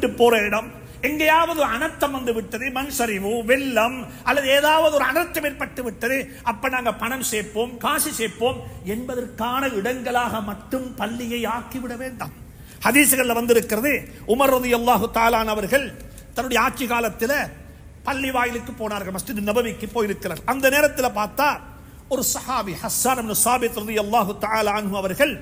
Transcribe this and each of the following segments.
விட்டு போற இடம் எங்கேயாவது ஒரு அனர்த்தம் வந்து விட்டது மண் சரிவு வெள்ளம் அல்லது ஏதாவது ஒரு அனர்த்தம் ஏற்பட்டு விட்டது அப்ப நாங்க பணம் சேர்ப்போம் காசு சேர்ப்போம் என்பதற்கான இடங்களாக மட்டும் பள்ளியை ஆக்கிவிட வேண்டாம் ஹதீசுகள்ல வந்திருக்கிறது உமர் ரதி அல்லாஹு தாலான் அவர்கள் தன்னுடைய ஆட்சி காலத்தில் பள்ளி வாயிலுக்கு போனார்கள் மஸ்ஜித் நபவிக்கு போயிருக்கிறார் அந்த நேரத்தில் பார்த்தா ஒரு சஹாபி ஹஸ்ஸான் இப்னு சாபித் ரதி அல்லாஹு தாலா அன்ஹு அவர்கள்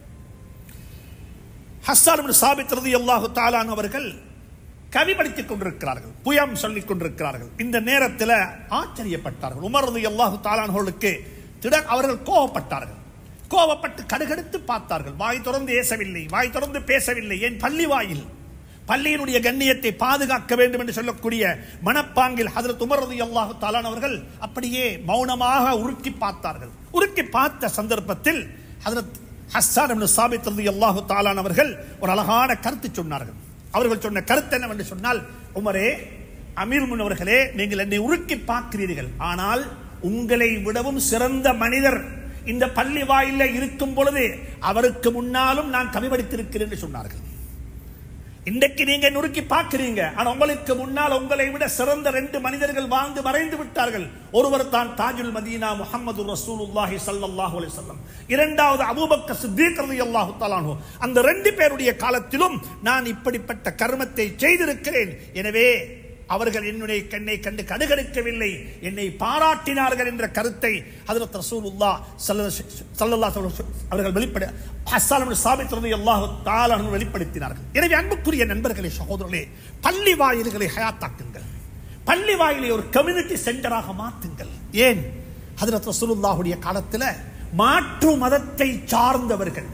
ஹஸ்ஸான் இப்னு சாபித் ரதி அல்லாஹு தாலா அன்ஹு அவர்கள் கவி படித்துக் கொண்டிருக்கிறார்கள் புயம் சொல்லிக் கொண்டிருக்கிறார்கள் இந்த நேரத்தில் ஆச்சரியப்பட்டார்கள் உமர் ரதி அல்லாஹு தாலான்களுக்கு திடர் அவர்கள் கோபப்பட்டார்கள் கோபப்பட்டு கடுகடுத்து பார்த்தார்கள் வாய் திறந்து ஏசவில்லை வாய் திறந்து பேசவில்லை என் பள்ளி வாயில் பள்ளியினுடைய கண்ணியத்தை பாதுகாக்க வேண்டும் என்று சொல்லக்கூடிய மனப்பாங்கில் ஹதரத் உமர் ரதி அல்லாஹு தாலான் அவர்கள் அப்படியே மௌனமாக உருக்கி பார்த்தார்கள் உருக்கி பார்த்த சந்தர்ப்பத்தில் ஹதரத் ஹஸ்ஸான் இப்னு சாபித் ரதி அல்லாஹு தாலான் அவர்கள் ஒரு அழகான கருத்து சொன்னார்கள் அவர்கள் சொன்ன கருத்து என்னவென்று சொன்னால் உமரே அமீர் முன் அவர்களே நீங்கள் என்னை உருக்கி பார்க்கிறீர்கள் ஆனால் உங்களை விடவும் சிறந்த மனிதர் இந்த பள்ளி வாயில இருக்கும் பொழுது அவருக்கு முன்னாலும் நான் கவி படித்திருக்கிறேன் என்று சொன்னார்கள் இன்றைக்கு நீங்க நுறுக்கி பார்க்கிறீங்க ஆனா உங்களுக்கு முன்னால் உங்களை விட சிறந்த ரெண்டு மனிதர்கள் வாழ்ந்து மறைந்து விட்டார்கள் ஒருவர் தான் தாஜுல் மதீனா முஹம்மது ரசூலுல்லாஹி ஸல்லல்லாஹு அலைஹி வஸல்லம் இரண்டாவது அபூபக்கர் சித்தீக் ரலியல்லாஹு தஆலா அன்ஹு அந்த ரெண்டு பேருடைய காலத்திலும் நான் இப்படிப்பட்ட கர்மத்தை செய்திருக்கிறேன் எனவே அவர்கள் என்னுடைய கண்ணை கண்டு கடுகடுக்கவில்லை என்னை பாராட்டினார்கள் என்ற கருத்தை ஹதரத் ரசூலுல்லா ஸல்லல்லாஹு அலைஹி வஸல்லம் அவர்கள் வெளிப்பட ஹஸ்ஸான் இப்னு சாபித் ரலியல்லாஹு தஆலா அன்ஹு வெளிப்படுத்தினார்கள் எனவே அன்புக்குரிய நண்பர்களே சகோதரர்களே பள்ளி வாயில்களை ஹயாத்தாக்குங்கள் பள்ளி வாயிலை ஒரு கம்யூனிட்டி சென்டராக மாற்றுங்கள் ஏன் ஹதரத் ரசூலுல்லாஹுடைய காலத்தில் மாற்று மதத்தை சார்ந்தவர்கள்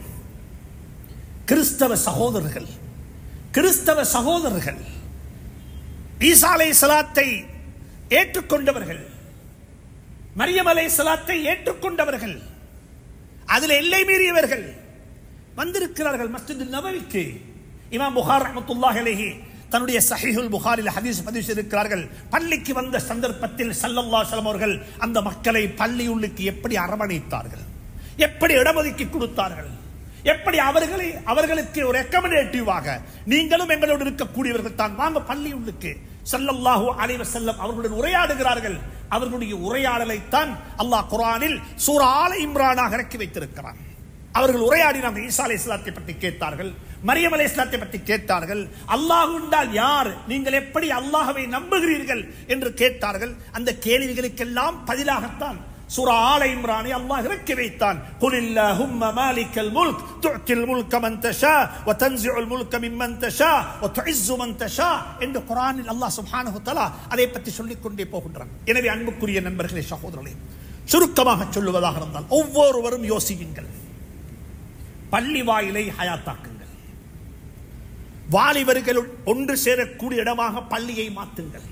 கிறிஸ்தவ சகோதரர்கள் கிறிஸ்தவ சகோதரர்கள் ஈசா அலை சலாத்தை ஏற்றுக்கொண்டவர்கள் மரியம் அலை சலாத்தை ஏற்றுக்கொண்டவர்கள் அதில் எல்லை மீறியவர்கள் வந்திருக்கிறார்கள் மஸ்ஜித் நபவிக்கு இமாம் புகார் ரஹ்மத்துல்லாஹி அலைஹி தன்னுடைய சஹீஹுல் புகாரில் ஹதீஸ் பதிவு செய்திருக்கிறார்கள் பள்ளிக்கு வந்த சந்தர்ப்பத்தில் சல்லல்லாஹு அலைஹி வஸல்லம் அவர்கள் அந்த மக்களை பள்ளியுள்ளுக்கு எப்படி அரவணைத்தார்கள் எப்படி இடஒதுக்கி கொடுத்தார்கள் எப்படி அவர்களை அவர்களுக்கு ஒரு ரெக்கமெண்டேட்டிவாக நீங்களும் எங்களோடு இருக்கக்கூடியவர்கள் தான் வாங்க பள்ளி உள்ளுக்கு ஸல்லல்லாஹு அலைஹி வஸல்லம் அவர்களுடன் உரையாடுகிறார்கள் அவர்களுடைய உரையாடலை தான் அல்லாஹ் குர்ஆனில் சூரா ஆல இம்ரானாக இறக்கி வைத்திருக்கிறான் அவர்கள் உரையாடினாங்க ஈசா அலை இஸ்லாத்தை பற்றி கேட்டார்கள் மரியம் அலை இஸ்லாத்தை பற்றி கேட்டார்கள் அல்லாஹ் என்றால் யார் நீங்கள் எப்படி அல்லாஹ்வை நம்புகிறீர்கள் என்று கேட்டார்கள் அந்த கேள்விகளுக்கெல்லாம் பதிலாகத்தான் சூரா ஆல இம்ரானை அல்லாஹ் இறக்கி வைத்தான் குல் இல்லஹும்ம மாலிக்கல் முல்க் துஅத்தில் முல்க மன் தஷா வ தன்ஸிஉல் முல்க மிம்மன் தஷா வ துஇஸ்ஸு மன் தஷா என்று குர்ஆனில் அல்லாஹ் சுப்ஹானஹு தஆலா அதை பற்றி சொல்லிக் கொண்டே போகின்றான் எனவே அன்புக்குரிய நண்பர்களே சகோதரர்களே சுருக்கமாக சொல்லுவதாக இருந்தால் ஒவ்வொருவரும் யோசியுங்கள் பள்ளி வாயிலை ஹயாத்தாக்குங்கள் வாலிபர்கள் ஒன்று சேரக்கூடிய இடமாக பள்ளியை மாற்றுங்கள்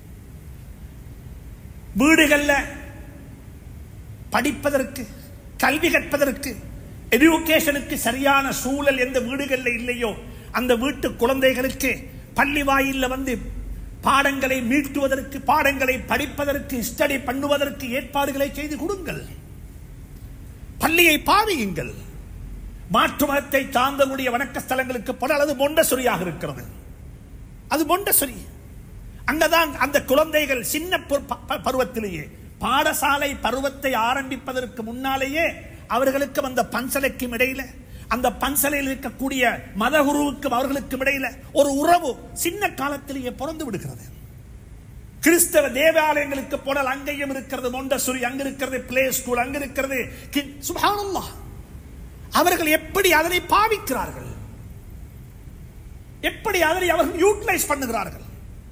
வீடுகள்ல படிப்பதற்கு கல்வி கற்பதற்கு எஜுகேஷனுக்கு சரியான சூழல் எந்த வீடுகளில் இல்லையோ அந்த வீட்டு குழந்தைகளுக்கு பள்ளி வாயில்ல வந்து பாடங்களை மீட்டுவதற்கு பாடங்களை படிப்பதற்கு ஸ்டடி பண்ணுவதற்கு ஏற்பாடுகளை செய்து கொடுங்கள் பள்ளியை பாவியுங்கள் மாற்று மதத்தை சார்ந்தவருடைய வணக்க ஸ்தலங்களுக்கு போன அல்லது மொண்டசுரியாக இருக்கிறது அது மொண்டசுரி அங்கதான் அந்த குழந்தைகள் சின்ன பரு- ப- பருவத்திலேயே பாடசாலை பருவத்தை ஆரம்பிப்பதற்கு முன்னாலேயே அவர்களுக்கும் அந்த பன்சலைக்கும் இடையில அந்த பன்சலையில் இருக்கக்கூடிய மதகுருவுக்கும் அவர்களுக்கும் இடையில ஒரு உறவு சின்ன காலத்திலேயே பிறந்து விடுகிறது கிறிஸ்தவ தேவாலயங்களுக்கு போனால் அங்கேயும் இருக்கிறது மொண்டசுரி அங்க இருக்கிறது பிளே ஸ்கூல் அங்க இருக்கிறது கி- சுப்ஹானல்லாஹ் அவர்கள் எப்படி அதனை பாவிக்கிறார்கள் எப்படி அதனை அவர்கள் யூட்டிலைஸ் பண்ணுகிறார்கள்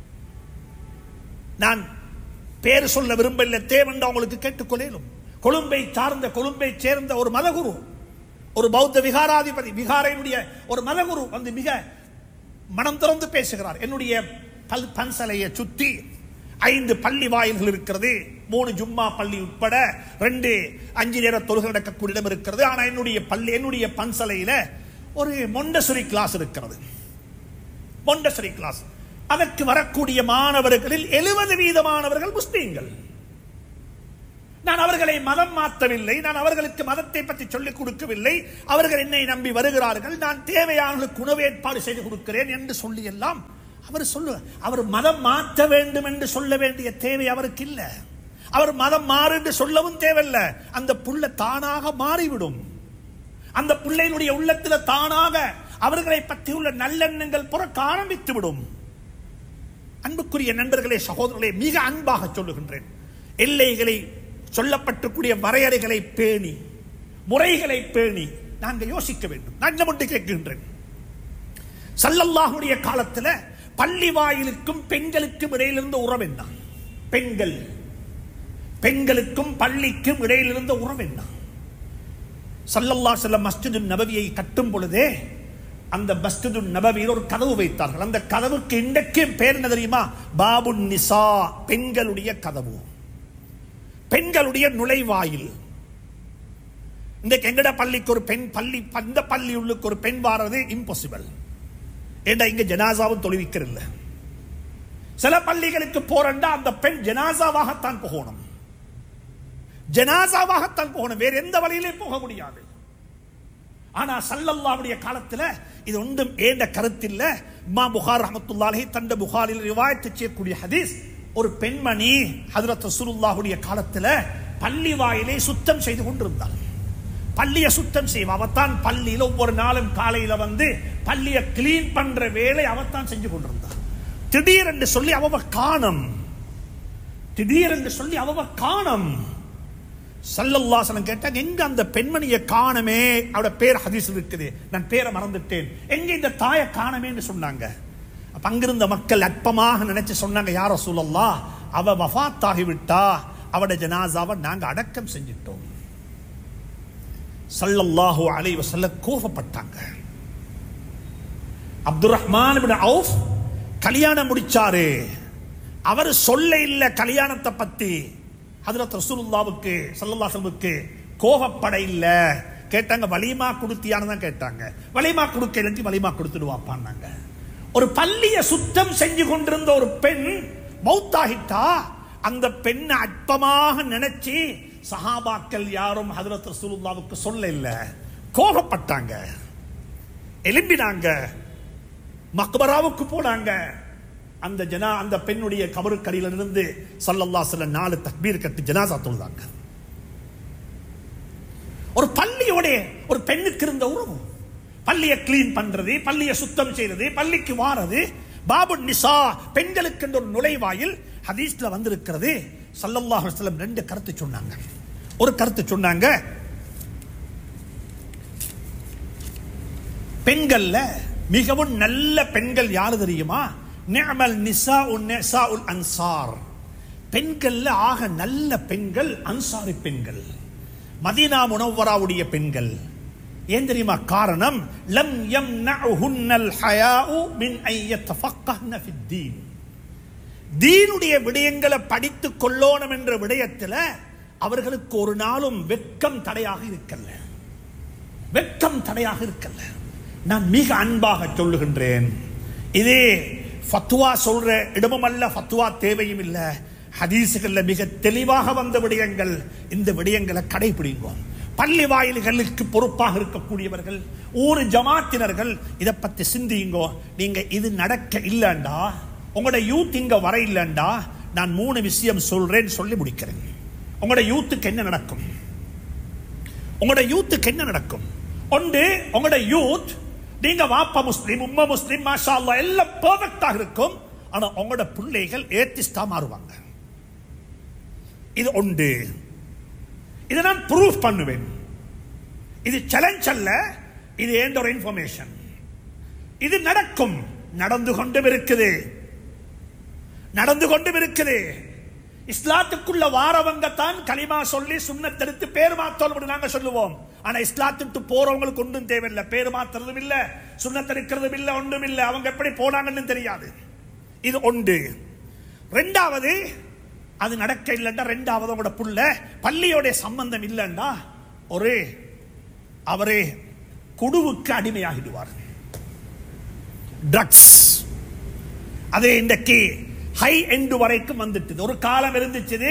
நான் பேர் சொல்ல விரும்பவில்லை தேவன் அவங்களுக்கு கேட்டுக்கொள்ளேனும் கொழும்பை சார்ந்த கொழும்பை சேர்ந்த ஒரு மதகுரு ஒரு பௌத்த விகாராதிபதி விகாரையினுடைய ஒரு மதகுரு வந்து மிக மனம் திறந்து பேசுகிறார் என்னுடைய பல் பன்சலையை சுத்தி ஐந்து பள்ளி வாயில்கள் இருக்கிறது மூணு ஜும்மா பள்ளி உட்பட ரெண்டு அஞ்சு நேர தொழுகை நடக்கக்கூடிய இடம் இருக்கிறது ஆனா என்னுடைய பள்ளி என்னுடைய பன்சலையில ஒரு மொண்டசுரி கிளாஸ் இருக்கிறது மொண்டசரி கிளாஸ் அதற்கு வரக்கூடிய மாணவர்களில் எழுபது வீதமானவர்கள் முஸ்லீம்கள் நான் அவர்களை மதம் மாற்றவில்லை நான் அவர்களுக்கு மதத்தை பற்றி சொல்லிக் கொடுக்கவில்லை அவர்கள் என்னை நம்பி வருகிறார்கள் நான் தேவையானவர்களுக்கு உணவு ஏற்பாடு செய்து கொடுக்கிறேன் என்று சொல்லி எல்லாம் அவர் சொல்லு அவர் மதம் மாற்ற வேண்டும் என்று சொல்ல வேண்டிய தேவை அவருக்கு இல்ல அவர் மதம் மாறு என்று சொல்லவும் தேவையில்லை அந்த புள்ள தானாக மாறிவிடும் அந்த பிள்ளையினுடைய உள்ளத்தில் தானாக அவர்களை பற்றியுள்ள நல்லெண்ணங்கள் புறக்க ஆரம்பித்து விடும் அன்புக்குரிய நண்பர்களே சகோதரர்களே மிக அன்பாக சொல்லுகின்றேன் எல்லைகளை சொல்லப்பட்டக்கூடிய வரையறைகளை பேணி முறைகளை பேணி நாங்கள் யோசிக்க வேண்டும் நான் என்ன மட்டும் கேட்கின்றேன் சல்லல்லாஹுடைய காலத்தில் பள்ளி வாயிலுக்கும் பெண்களுக்கும் இடையில் இருந்த உறவு என்ன பெண்கள் பெண்களுக்கும் பள்ளிக்கும் இடையில் இருந்த உறவு என்ன சல்லல்லா செல்லம் மஸ்ஜிது நபவியை கட்டும் பொழுதே அந்த மஸ்ஜிது நபவியில் ஒரு கதவு வைத்தார்கள் அந்த கதவுக்கு இன்றைக்கு பேர் என்ன தெரியுமா பாபு நிசா பெண்களுடைய கதவு பெண்களுடைய நுழைவாயில் இன்றைக்கு எங்கட பள்ளிக்கு ஒரு பெண் பள்ளி அந்த பள்ளி உள்ளுக்கு ஒரு பெண் வாரது இம்பாசிபிள் ஏண்டா இங்க ஜனாசாவும் தொழுவிக்கிறல்ல சில பள்ளிகளுக்கு போறண்டா அந்த பெண் ஜனாசாவாகத்தான் போகணும் ஜனாசாவாகத்தான் போகணும் வேற எந்த வழியிலே போக முடியாது ஆனா சல்லல்லாவுடைய காலத்துல இது ஒன்றும் ஏண்ட கருத்தில்ல மா புகார் ரஹமத்துல்லாஹி தண்ட புகாரில் ரிவாயத்து செய்யக்கூடிய ஹதீஸ் ஒரு பெண்மணி ஹதரத் ரசூலுல்லாஹுடைய காலத்துல பள்ளி வாயிலை சுத்தம் செய்து கொண்டிருந்தாள் பள்ளியை சுத்தம் செய்வா அவத்தான் பள்ளியில ஒவ்வொரு நாளும் காலையில வந்து பள்ளியை கிளீன் பண்ற வேலை அவத்தான் செஞ்சு கொண்டிருந்தாள் திடீரென்று சொல்லி அவ காணம் திடீரென்று சொல்லி அவ காணம் சல்லல்லாசனம் கேட்டாங்க எங்க அந்த பெண்மணியை காணமே அவட பேர் ஹதீஸ் இருக்குது நான் பேரை மறந்துட்டேன் எங்க இந்த தாயை காணமேன்னு சொன்னாங்க அப்ப அங்கிருந்த மக்கள் அற்பமாக நினைச்சு சொன்னாங்க யார சூழல்லா அவ வஃத்தாகி விட்டா அவட ஜனாசாவை நாங்க அடக்கம் செஞ்சிட்டோம் சல்லல்லாஹு அலைஹி வஸல்லம் கோபப்பட்டாங்க அப்துல் ரஹ்மான் இப்னு அவுஃப் கல்யாணம் முடிச்சாரு அவர் சொல்ல இல்ல கல்யாணத்தை பத்தி ஹதரத் ரசூலுல்லாவுக்கு சல்லல்லாஹுக்கு கோபப்பட இல்ல கேட்டாங்க வலிமா கொடுத்தியான்னு தான் கேட்டாங்க வலிமா கொடுக்க இல்லாட்டி வலிமா கொடுத்துடுவாப்பான்னாங்க ஒரு பள்ளிய சுத்தம் செஞ்சு கொண்டிருந்த ஒரு பெண் மௌத்தாகிட்டா அந்த பெண்ணை அற்பமாக நினைச்சு சஹாபாக்கள் யாரும் ஹதரத் ரசூலுல்லாவுக்கு சொல்ல இல்ல கோபப்பட்டாங்க எலும்பினாங்க மக்பராவுக்கு போனாங்க அந்த ஜனா அந்த பெண்ணுடைய கபருக்கடியில இருந்து சல்லல்லா சில நாலு தக்பீர் கட்டி ஜனாசா தொழுதாங்க ஒரு பள்ளியோட ஒரு பெண்ணுக்கு இருந்த உறவு பள்ளியை கிளீன் பண்றது பள்ளியை சுத்தம் செய்யறது பள்ளிக்கு வாரது பாபு நிசா பெண்களுக்கு என்ற ஒரு நுழைவாயில் ஹதீஸ்ல வந்திருக்கிறது சல்லல்லாஹு அலைஹி வஸல்லம் ரெண்டு கருத்து சொன்னாங்க ஒரு கருத்து சொன்னாங்க பெண்கள்ல மிகவும் நல்ல பெண்கள் யாரு தெரியுமா நிஅமல் நிசா உன் நிசா உல் அன்சார் பெண்கள்ல ஆக நல்ல பெண்கள் அன்சாரி பெண்கள் மதீனா முனவராவுடைய பெண்கள் ஏன் தெரியுமா காரணம் லம் யம்னஉஹுன்னல் ஹயாஉ மின் அன் யத்தஃபக்கஹ்ன ஃபித்தீன் தீனுடைய விடயங்களை படித்துக் கொள்ளோணும் என்ற விடயத்துல அவர்களுக்கு ஒரு நாளும் வெட்கம் தடையாக இருக்கல்ல வெட்கம் தடையாக இருக்கல்ல நான் மிக அன்பாக சொல்லுகின்றேன் இதே ஃபத்வா சொல்ற இடமும் அல்ல ஃபத்வா தேவையும் இல்ல ஹதீசுகள்ல மிக தெளிவாக வந்த விடயங்கள் இந்த விடயங்களை கடைபிடிங்க பள்ளி வாயில்களுக்கு பொறுப்பாக இருக்கக்கூடியவர்கள் ஊர் ஜமாத்தினர்கள் இதை பத்தி சிந்தியுங்கோ நீங்க இது நடக்க இல்லைண்டா உங்களோட யூத் இங்க வர இல்லைண்டா நான் மூணு விஷயம் சொல்றேன் சொல்லி முடிக்கிறேன் உங்களோட யூத்துக்கு என்ன நடக்கும் உங்களோட யூத்துக்கு என்ன நடக்கும் ஒன்று உங்களோட யூத் நீங்க வாப்பா முஸ்லீம் உம்மா முஸ்லீம் மாஷா அல்லாஹ் எல்லாம் பெர்ஃபெக்டாக இருக்கும் ஆனா உங்களோட பிள்ளைகள் ஏத்திஸ்டா மாறுவாங்க இது உண்டு இதை நான் ப்ரூஃப் பண்ணுவேன் இது சேலஞ்ச் அல்ல இது ஏண்ட ஒரு இன்ஃபர்மேஷன் இது நடக்கும் நடந்து கொண்டும் இருக்குது நடந்து கொண்டும் இருக்குது இஸ்லாத்துக்குள்ள வாரவங்க தான் களிமா சொல்லி சுண்ணத்தெடுத்து பேர் மாத்தோம் நாங்க சொல்லுவோம் ஆனா இஸ்லாத்துக்கு போறவங்களுக்கு ஒன்றும் தேவையில்லை பேர் மாத்துறதும் இல்ல சுண்ணத்தெடுக்கிறதும் இல்ல ஒன்றும் இல்ல அவங்க எப்படி போனாங்கன்னு தெரியாது இது ஒன்று ரெண்டாவது அது நடக்க இல்லைண்டா ரெண்டாவது அவங்களோட புள்ள பள்ளியோட சம்பந்தம் இல்லைண்டா ஒரு அவரே குடுவுக்கு அடிமையாகிடுவார் ட்ரக்ஸ் அது இன்றைக்கு ஹை எண்டு வரைக்கும் வந்துட்டு ஒரு காலம் இருந்துச்சு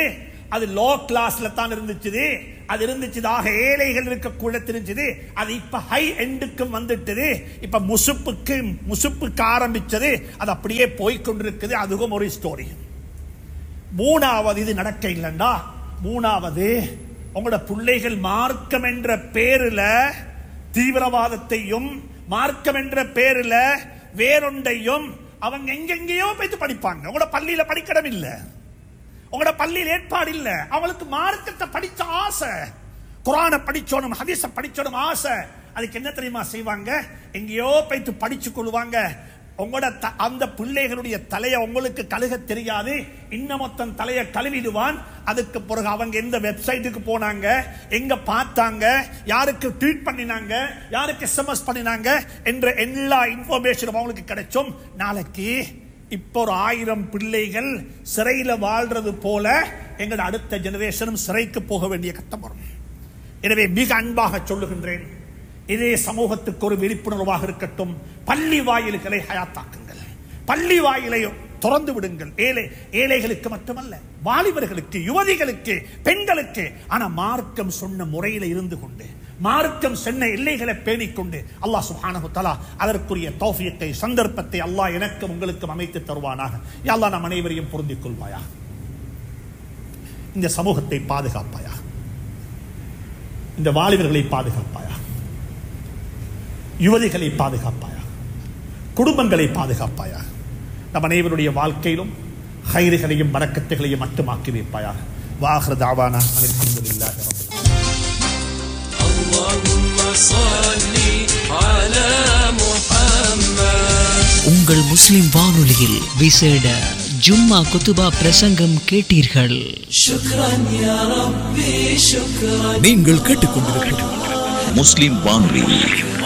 அது லோ கிளாஸ்ல தான் இருந்துச்சு அது இருந்துச்சுதாக ஏழைகள் இருக்கக்கூட தெரிஞ்சது அது இப்ப ஹை எண்டுக்கும் வந்துட்டது இப்ப முசுப்புக்கு முசுப்புக்கு ஆரம்பிச்சது அது அப்படியே போய்க்கொண்டிருக்குது அதுவும் ஒரு ஸ்டோரி மூணாவது இது நடக்க இல்லைண்டா மூணாவது உங்களோட பிள்ளைகள் மார்க்கம் என்ற பேருல தீவிரவாதத்தையும் மார்க்கம் என்ற பேருல வேறொன்றையும் அவங்க எங்கெங்கேயோ போயிட்டு படிப்பாங்க உங்களோட பள்ளியில படிக்கடம் இல்ல உங்களோட பள்ளியில் ஏற்பாடு இல்ல அவங்களுக்கு மார்க்கத்தை படிச்ச ஆசை குரானை படிச்சோனும் ஹதீஸ படிச்சோனும் ஆசை அதுக்கு என்ன தெரியுமா செய்வாங்க எங்கேயோ போயிட்டு படிச்சு கொள்வாங்க உங்களோட த- அந்த பிள்ளைகளுடைய தலையை உங்களுக்கு கழுக தெரியாது இன்னமொத்தன் தலையை கழுவிடுவான் அதுக்கு பிறகு அவங்க எந்த வெப்சைட்டுக்கு போனாங்க எங்க பார்த்தாங்க யாருக்கு ட்வீட் பண்ணினாங்க யாருக்கு எஸ்எம்எஸ் பண்ணினாங்க என்ற எல்லா இன்ஃபர்மேஷனும் அவங்களுக்கு கிடைச்சும் நாளைக்கு இப்போ ஒரு ஆயிரம் பிள்ளைகள் சிறையில வாழ்றது போல எங்களோட அடுத்த ஜெனரேஷனும் சிறைக்கு போக வேண்டிய கட்டம் வரும் எனவே மிக அன்பாக சொல்லுகின்றேன் இதே சமூகத்துக்கு ஒரு விழிப்புணர்வாக இருக்கட்டும் பள்ளி வாயில்களை ஹயாத்தாக்குங்கள் பள்ளி வாயிலை திறந்து விடுங்கள் ஏழை ஏழைகளுக்கு மட்டுமல்ல வாலிபர்களுக்கு யுவதிகளுக்கு பெண்களுக்கு ஆனா மார்க்கம் சொன்ன முறையில இருந்து கொண்டு மார்க்கம் சொன்ன எல்லைகளை பேணிக்கொண்டு அல்லாஹ் சுப்ஹானஹு தஆலா அதற்குரிய தௌஃபியத்தை சந்தர்ப்பத்தை அல்லாஹ் எனக்கும் உங்களுக்கும் அமைத்து தருவானாக யா அல்லாஹ் நம் அனைவரையும் பொருந்திக் கொள்வாயா இந்த சமூகத்தை பாதுகாப்பாயா இந்த வாலிபர்களை பாதுகாப்பாயா யுவதிகளை பாதுகாப்பாயா குடும்பங்களை பாதுகாப்பாயா நம் அனைவருடைய வாழ்க்கையிலும் ஹைறுகளையும் வரக்கத்துகளையும் மட்டுமாக்கி வைப்பாயா வாஹர் தாவானா அல்ஹம்துலில்லாஹி ரப்பில் اللهم صل على محمد உங்கள் முஸ்லிம் வானொலியில் விசேட ஜும்மா குத்துபா பிரசங்கம் கேட்டீர்கள் شكرا يا ربي شكرا நீங்கள் கேட்டுக்கொண்டிருப்பது முஸ்லிம் வானொலி